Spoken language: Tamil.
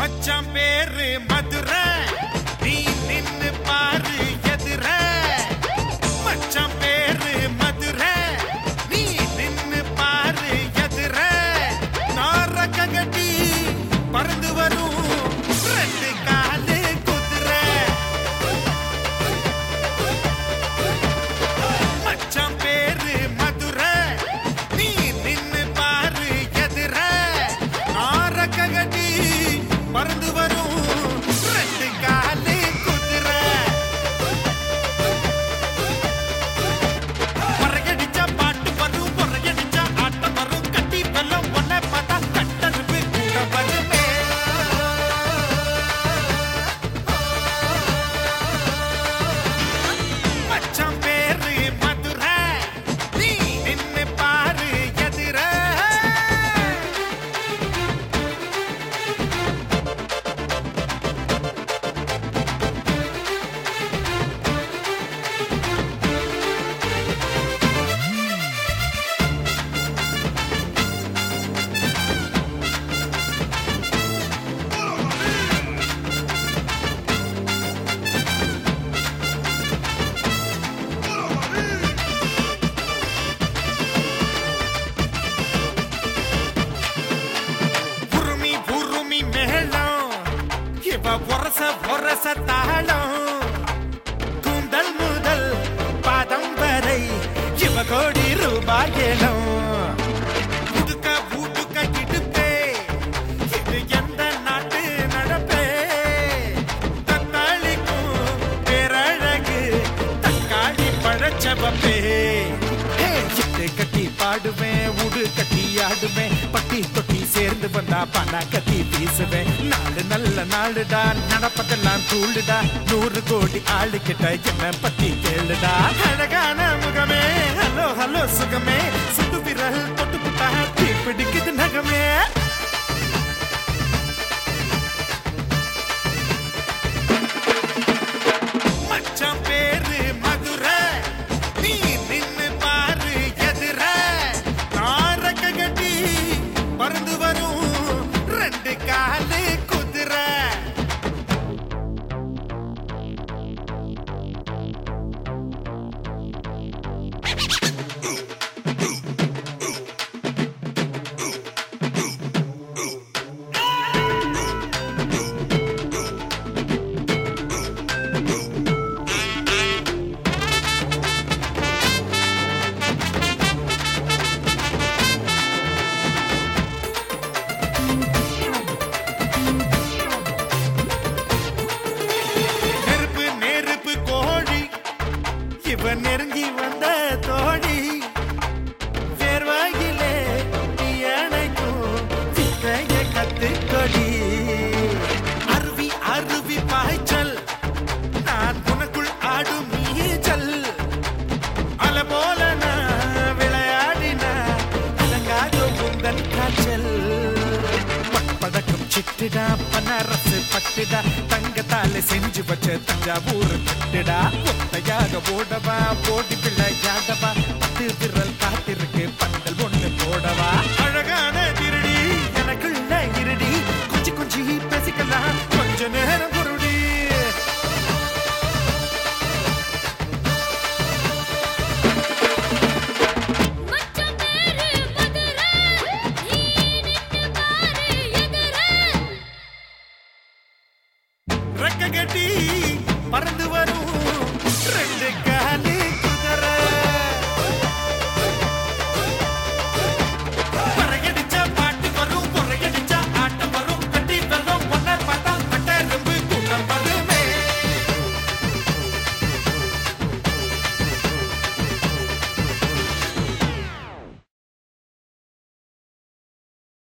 மச்சான் பேரு மதுரை நீ நின்னு பாரு எதிர மச்சான் பேரு மதுரை நீ நின்னு பாரு எதிர நாரக்க கட்டி பறந்து வரும் ரெண்டு காலு குதிரை மச்சான் பேரு மதுரை நீ நின்னு பாரு எதிர ஆரக்க கட்டி பறந்து வரும் ரெண்டு காலு குதிரை பறகடிச்சா பாட்டு வரும் பொறகடிச்சா ஆட்டம் வரும் கட்டி வெள்ளம் ஒன்ன பார்த்தா கட்டருப்பு கூட வருமே மச்சான் பேரு மதுரை நீ நின்னு பாரு எதிர புருமி புருமி மேளம் இவ பொரச பொரச தாளம் கூந்தல் முதல் பாதம் வரை இவ கோடி ரூபாய் ஏலம் புதுக்க பூட்டுக்க இடுப்பே இது எந்த நாட்டு நடப்பே தக்காளிக்கும் பேரழகு தக்காளி பழச்சவப்பே ஹே, இட்டு கட்டி பாடுவேன் உடு கட்டி ஆடுவேன் பட்டி தொட்டி சேர்ந்து வந்தா பணா கட்டி வீசுவேன் நாலு நல்ல நாளுடா நடப்பதெல்லாம் தூளுடா நூறு கோடி ஆளு கிட்ட என்ன பத்தி கேளுடா அழகான முகமே ஹலோ ஹலோ சுகமே சுட்டு விரல் தொட்டு புட்டா தீ பிடிக்குது நகமே மச்சான் பேரு மதுரை நீ நின்னு பாரு எதிர நாரக்க கட்டி பறந்து வரும் ரெண்டு காலு குதிரை நெருப்பு நெருப்பு கோழி இவன் நெருங்கி வந்த தோழி சேர்வாயிலே நீ அணைக்கும் சித்தைய கத்துக்கொடி அருவி அருவி பாய்ச்சல் நான் உனக்குள் ஆடும் நீச்சல் அல போல நான் விளையாடினா அலங்காதோ உந்தன் காய்ச்சல் படக்கும் சிட்டுடா பனரசு பட்டுடா தங்கத்தால செஞ்சு வச்ச தஞ்சாவூர் கட்டுடா ஒத்தையாக ஓடவா போடி பிள்ளையாடவா பத்து விரல் காத்திருக்கு பந்தல் ஒண்ணு போடவா அழகான திருடி எனக்குள்ள இருடி கொஞ்சி கொஞ்சி பேசிக்கலாம் கொஞ்ச நேரம் குருடி மச்சான் பேரு மதுரை நீ நின்னு பாரு எதிர ரெக்க கட்டி பறந்து வரும் ரெண்டு காலு